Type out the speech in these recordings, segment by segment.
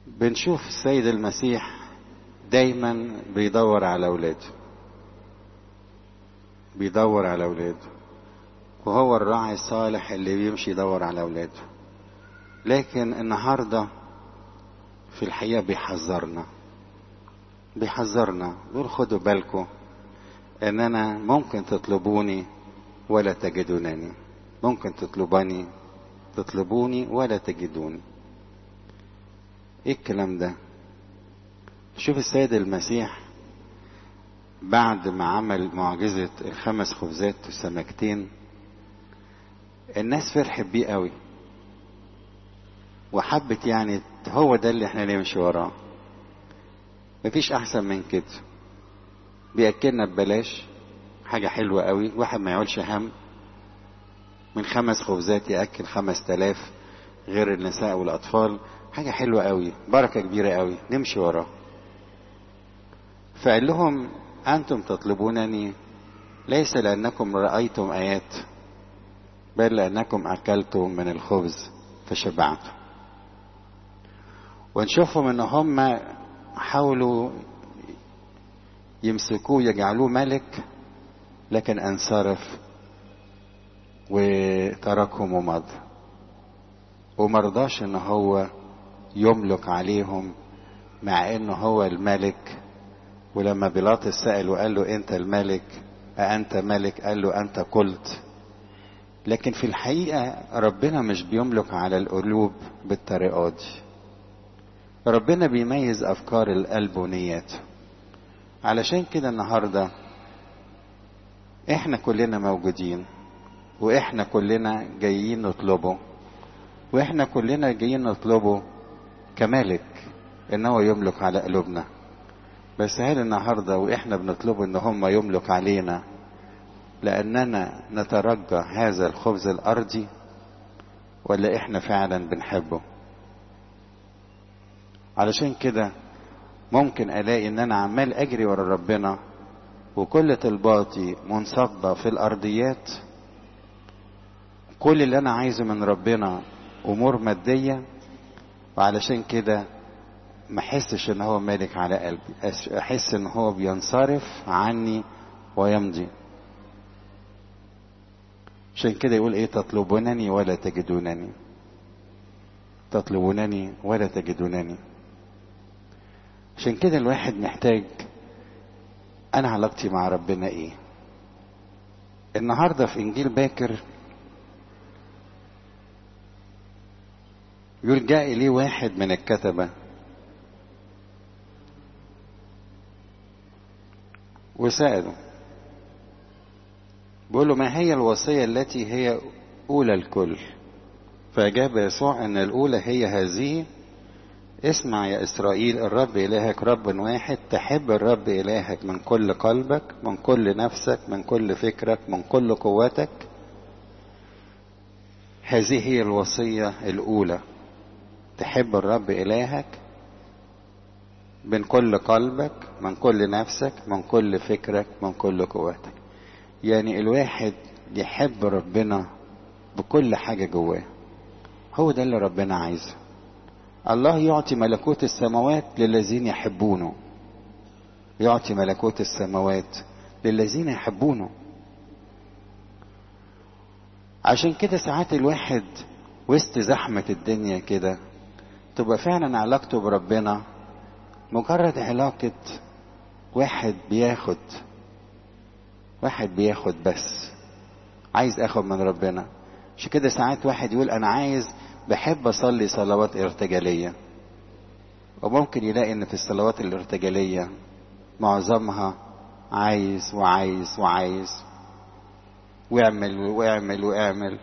بنشوف السيد المسيح دايما بيدور على اولاده بيدور على اولاده وهو الراعي الصالح اللي بيمشي يدور على اولاده لكن النهارده في الحقيقه بيحذرنا بيحذرنا بيقول خدوا بالكم ان انا ممكن تطلبوني ولا تجدونني ممكن تطلبني تطلبوني ولا تجدوني ايه الكلام ده شوف السيد المسيح بعد ما عمل معجزة الخمس خبزات والسمكتين الناس فرحت بيه قوي وحبت يعني هو ده اللي احنا نمشي وراه مفيش احسن من كده بياكلنا ببلاش حاجة حلوة قوي واحد ما يعولش هم من خمس خبزات يأكل خمس تلاف غير النساء والأطفال حاجة حلوة قوي بركة كبيرة قوي نمشي وراه فقال لهم أنتم تطلبونني ليس لأنكم رأيتم آيات بل لأنكم أكلتم من الخبز فشبعتم ونشوفهم ان هم حاولوا يمسكوه يجعلوه ملك لكن انصرف وتركهم ومضى ومرضاش ان هو يملك عليهم مع انه هو الملك ولما بيلاطس سأل وقال له انت الملك أأنت ملك قال له انت قلت لكن في الحقيقة ربنا مش بيملك على القلوب بالطريقة دي ربنا بيميز أفكار القلب ونياته علشان كده النهاردة احنا كلنا موجودين واحنا كلنا جايين نطلبه واحنا كلنا جايين نطلبه كملك ان هو يملك على قلوبنا بس هل النهارده واحنا بنطلبه ان هم يملك علينا لاننا نترجى هذا الخبز الارضي ولا احنا فعلا بنحبه علشان كده ممكن الاقي ان انا عمال اجري ورا ربنا وكل طلباتي منصبة في الارضيات كل اللي انا عايزه من ربنا امور مادية وعلشان كده ما احسش ان هو مالك على قلبي احس ان هو بينصرف عني ويمضي عشان كده يقول ايه تطلبونني ولا تجدونني تطلبونني ولا تجدونني عشان كده الواحد محتاج انا علاقتي مع ربنا ايه النهارده في انجيل باكر يقول جاء لي واحد من الكتبه وسأله بيقول له ما هي الوصية التي هي أولى الكل فأجاب يسوع أن الأولى هي هذه اسمع يا إسرائيل الرب إلهك رب واحد تحب الرب إلهك من كل قلبك من كل نفسك من كل فكرك من كل قوتك هذه هي الوصية الأولى تحب الرب إلهك من كل قلبك من كل نفسك من كل فكرك من كل قوتك يعني الواحد يحب ربنا بكل حاجة جواه هو ده اللي ربنا عايزه الله يعطي ملكوت السماوات للذين يحبونه يعطي ملكوت السماوات للذين يحبونه عشان كده ساعات الواحد وسط زحمة الدنيا كده تبقى فعلا علاقته بربنا مجرد علاقة واحد بياخد واحد بياخد بس عايز اخد من ربنا عشان كده ساعات واحد يقول انا عايز بحب اصلي صلوات ارتجالية وممكن يلاقي ان في الصلوات الارتجالية معظمها عايز وعايز وعايز واعمل واعمل واعمل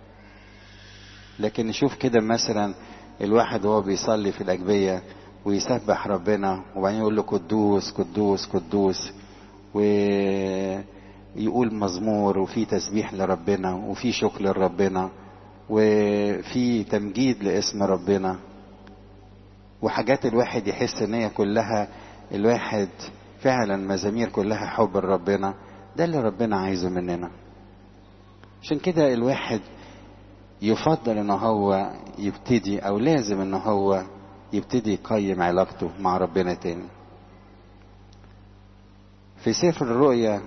لكن نشوف كده مثلا الواحد وهو بيصلي في الأجبية ويسبح ربنا وبعدين يقول له قدوس قدوس قدوس ويقول مزمور وفي تسبيح لربنا وفي شكر لربنا وفي تمجيد لاسم ربنا وحاجات الواحد يحس ان هي كلها الواحد فعلا مزامير كلها حب لربنا ده اللي ربنا عايزه مننا عشان كده الواحد يفضل ان هو يبتدي او لازم ان هو يبتدي يقيم علاقته مع ربنا تاني في سفر الرؤيا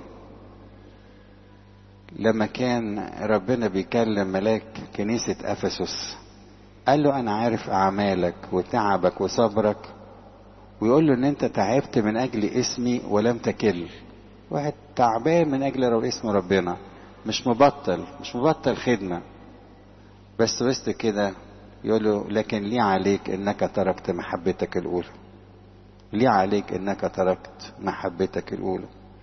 لما كان ربنا بيكلم ملاك كنيسة أفسس قال له أنا عارف أعمالك وتعبك وصبرك ويقول له إن أنت تعبت من أجل اسمي ولم تكل واحد تعبان من أجل اسم ربنا مش مبطل مش مبطل خدمة بس وسط كده يقول له لكن ليه عليك إنك تركت محبتك الأولى ليه عليك إنك تركت محبتك الأولى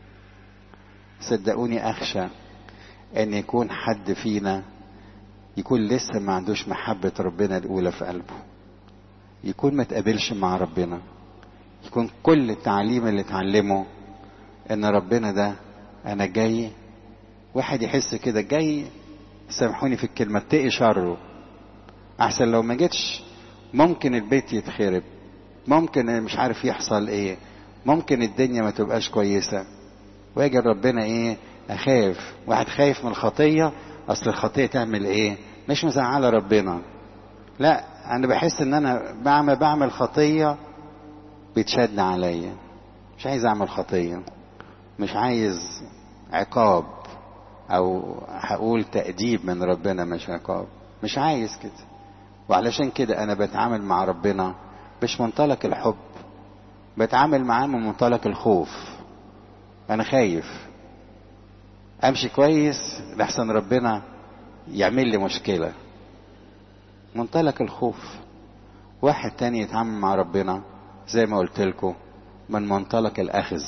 صدقوني أخشى ان يكون حد فينا يكون لسه ما عندوش محبة ربنا الأولى في قلبه يكون ما تقابلش مع ربنا يكون كل التعليم اللي اتعلمه ان ربنا ده انا جاي واحد يحس كده جاي سامحوني في الكلمة اتقي شره احسن لو ما جيتش ممكن البيت يتخرب ممكن مش عارف يحصل ايه ممكن الدنيا ما تبقاش كويسة ويجي ربنا ايه اخاف واحد خايف من الخطيه اصل الخطيه تعمل ايه مش مزعله ربنا لا انا بحس ان انا بعمل بعمل خطيه بيتشد عليا مش عايز اعمل خطيه مش عايز عقاب او هقول تأديب من ربنا مش عقاب مش عايز كده وعلشان كده انا بتعامل مع ربنا مش منطلق الحب بتعامل معاه من منطلق الخوف انا خايف امشي كويس لحسن ربنا يعمل لي مشكلة منطلق الخوف واحد تاني يتعامل مع ربنا زي ما قلت لكم من منطلق الاخذ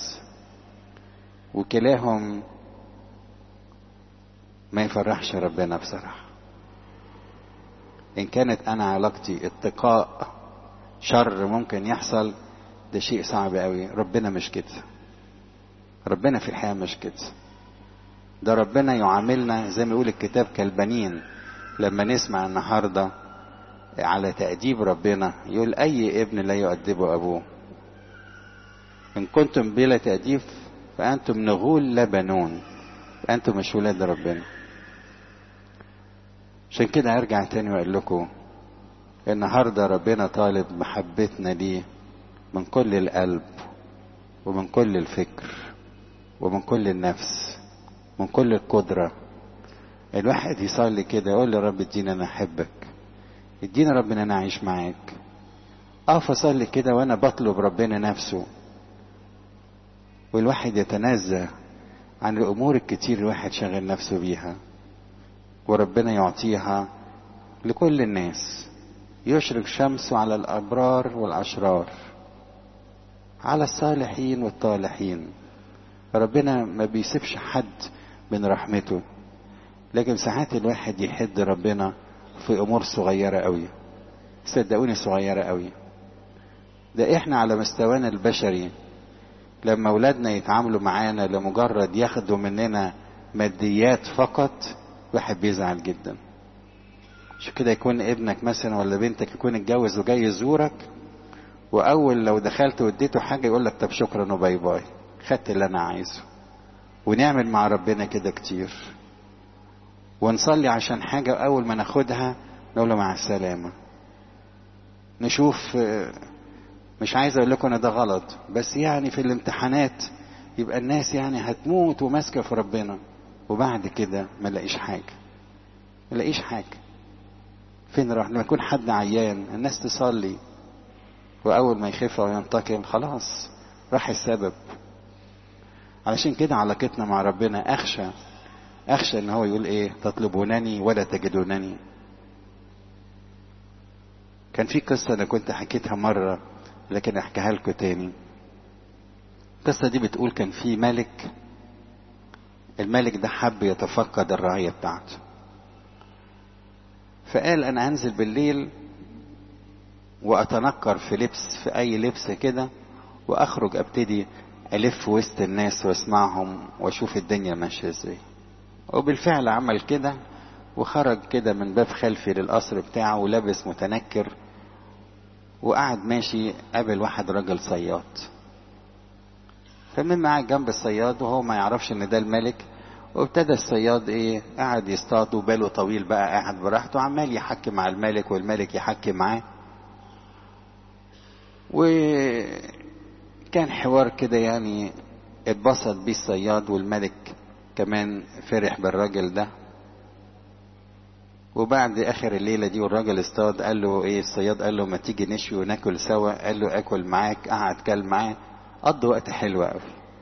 وكلاهم ما يفرحش ربنا بصراحة ان كانت انا علاقتي اتقاء شر ممكن يحصل ده شيء صعب قوي ربنا مش كده ربنا في الحياة مش كده ده ربنا يعاملنا زي ما يقول الكتاب كالبنين لما نسمع النهارده على تأديب ربنا يقول أي ابن لا يؤدبه أبوه إن كنتم بلا تأديب فأنتم نغول لا بنون فأنتم مش ولاد ربنا عشان كده هرجع تاني وأقول لكم النهارده ربنا طالب محبتنا ليه من كل القلب ومن كل الفكر ومن كل النفس من كل القدرة الواحد يصلي كده يقول لي رب ادينا انا احبك ادينا ربنا انا اعيش معاك اقف اصلي كده وانا بطلب ربنا نفسه والواحد يتنزه عن الامور الكتير الواحد شاغل نفسه بيها وربنا يعطيها لكل الناس يشرق شمسه على الابرار والاشرار على الصالحين والطالحين ربنا ما بيسيبش حد من رحمته لكن ساعات الواحد يحد ربنا في امور صغيره قوي صدقوني صغيره قوي ده احنا على مستوانا البشري لما اولادنا يتعاملوا معانا لمجرد ياخدوا مننا ماديات فقط واحد بيزعل جدا عشان كده يكون ابنك مثلا ولا بنتك يكون اتجوز وجاي يزورك واول لو دخلت واديته حاجه يقول لك طب شكرا وباي باي خدت اللي انا عايزه ونعمل مع ربنا كده كتير ونصلي عشان حاجة أول ما ناخدها نقول له مع السلامة نشوف مش عايز أقول لكم إن ده غلط بس يعني في الامتحانات يبقى الناس يعني هتموت وماسكة في ربنا وبعد كده ما لاقيش حاجة ما لاقيش حاجة فين راح لما يكون حد عيان الناس تصلي وأول ما يخف وينتقم خلاص راح السبب علشان كده علاقتنا مع ربنا أخشى أخشى إن هو يقول إيه تطلبونني ولا تجدونني كان في قصة أنا كنت حكيتها مرة لكن أحكيها لكم تاني القصة دي بتقول كان في ملك الملك ده حب يتفقد الرعية بتاعته فقال أنا هنزل بالليل وأتنكر في لبس في أي لبس كده وأخرج أبتدي ألف وسط الناس وأسمعهم وأشوف الدنيا ماشية إزاي وبالفعل عمل كده وخرج كده من باب خلفي للقصر بتاعه ولابس متنكر وقعد ماشي قابل واحد راجل صياد فمن قاعد جنب الصياد وهو ما يعرفش ان ده الملك وابتدى الصياد ايه قعد يصطاد وباله طويل بقى قاعد براحته عمال يحكي مع الملك والملك يحكي معاه وكان حوار كده يعني اتبسط بيه الصياد والملك كمان فرح بالراجل ده وبعد اخر الليله دي والراجل اصطاد قال له ايه الصياد قال له ما تيجي نشوي وناكل سوا قال له اكل معاك قعد كل معاه قضوا وقت حلو قوي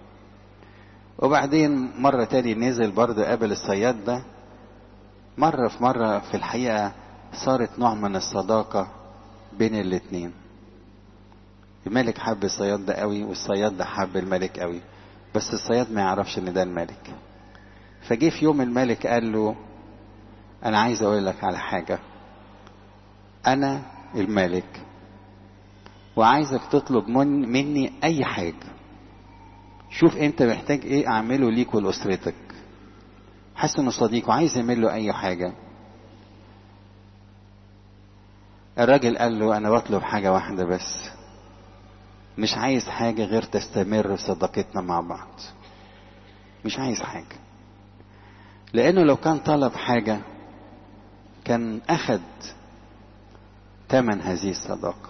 وبعدين مرة تاني نزل برضه قابل الصياد ده مرة في مرة في الحقيقة صارت نوع من الصداقة بين الاتنين الملك حب الصياد ده قوي والصياد ده حب الملك قوي بس الصياد ما يعرفش ان ده الملك فجه في يوم الملك قال له انا عايز اقول لك على حاجة انا الملك وعايزك تطلب من مني اي حاجة شوف انت محتاج ايه اعمله ليك ولاسرتك حاسس انه صديق وعايز يعمل له اي حاجة الراجل قال له انا بطلب حاجة واحدة بس مش عايز حاجة غير تستمر صداقتنا مع بعض مش عايز حاجة لانه لو كان طلب حاجة كان اخد تمن هذه الصداقة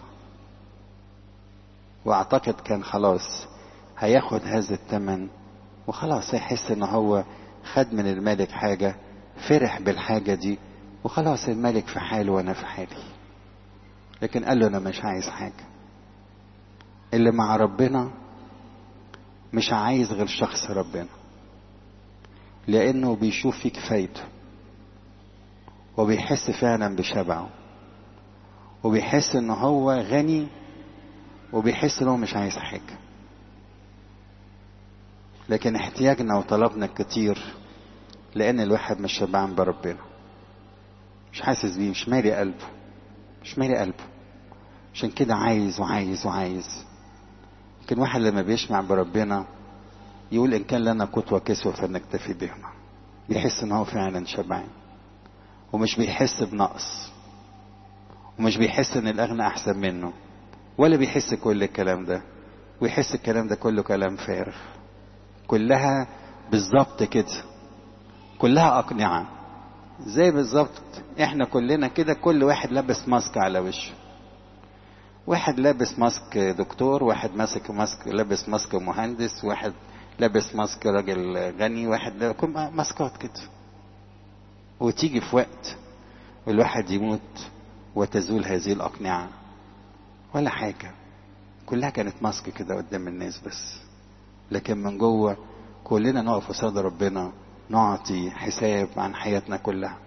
واعتقد كان خلاص هياخد هذا التمن وخلاص هيحس ان هو خد من الملك حاجة فرح بالحاجة دي وخلاص الملك في حاله وانا في حالي لكن قال له انا مش عايز حاجة اللي مع ربنا مش عايز غير شخص ربنا لانه بيشوف فيك فايده وبيحس فعلا بشبعه وبيحس ان هو غني وبيحس ان هو مش عايز حاجه لكن احتياجنا وطلبنا كتير لان الواحد مش شبعان بربنا مش حاسس بيه مش مالي قلبه مش مالي قلبه عشان كده عايز وعايز وعايز لكن واحد لما بيشمع بربنا يقول ان كان لنا قوت وكسوة فنكتفي بهما بيحس ان هو فعلا شبعان ومش بيحس بنقص ومش بيحس ان الاغنى احسن منه ولا بيحس كل الكلام ده ويحس الكلام ده كله كلام فارغ كلها بالظبط كده كلها أقنعة زي بالظبط احنا كلنا كده كل واحد لابس ماسك على وشه واحد لابس ماسك دكتور واحد ماسك ماسك لابس ماسك مهندس واحد لابس ماسك راجل غني واحد ماسكات كده وتيجي في وقت والواحد يموت وتزول هذه الأقنعة ولا حاجة كلها كانت ماسك كده قدام الناس بس لكن من جوه كلنا نقف قصاد ربنا نعطي حساب عن حياتنا كلها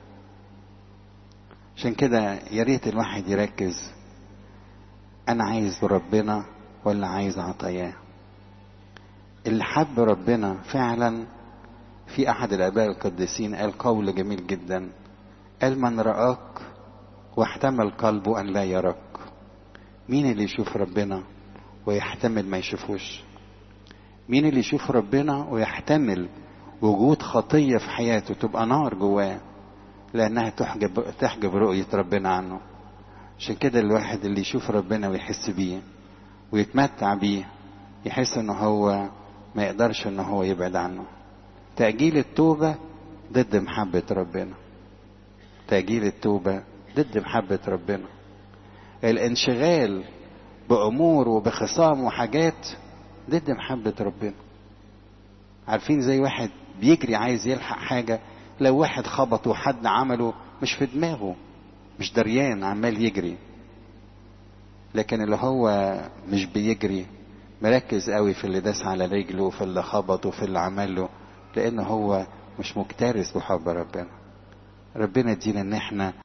عشان كده يا ريت الواحد يركز انا عايز ربنا ولا عايز عطاياه اللي حب ربنا فعلا في احد الاباء القديسين قال قول جميل جدا قال من رآك واحتمل قلبه ان لا يراك مين اللي يشوف ربنا ويحتمل ما يشوفوش مين اللي يشوف ربنا ويحتمل وجود خطية في حياته تبقى نار جواه لأنها تحجب تحجب رؤية ربنا عنه عشان كده الواحد اللي يشوف ربنا ويحس بيه ويتمتع بيه يحس ان هو ما يقدرش ان هو يبعد عنه تأجيل التوبة ضد محبة ربنا تأجيل التوبة ضد محبة ربنا الانشغال بأمور وبخصام وحاجات ضد محبة ربنا عارفين زي واحد بيجري عايز يلحق حاجة لو واحد خبط وحد عمله مش في دماغه مش دريان عمال يجري لكن اللي هو مش بيجري مركز قوي في اللي داس على رجله وفي اللي خبط وفي اللي عمله لان هو مش مكترث بحب ربنا ربنا يدينا ان احنا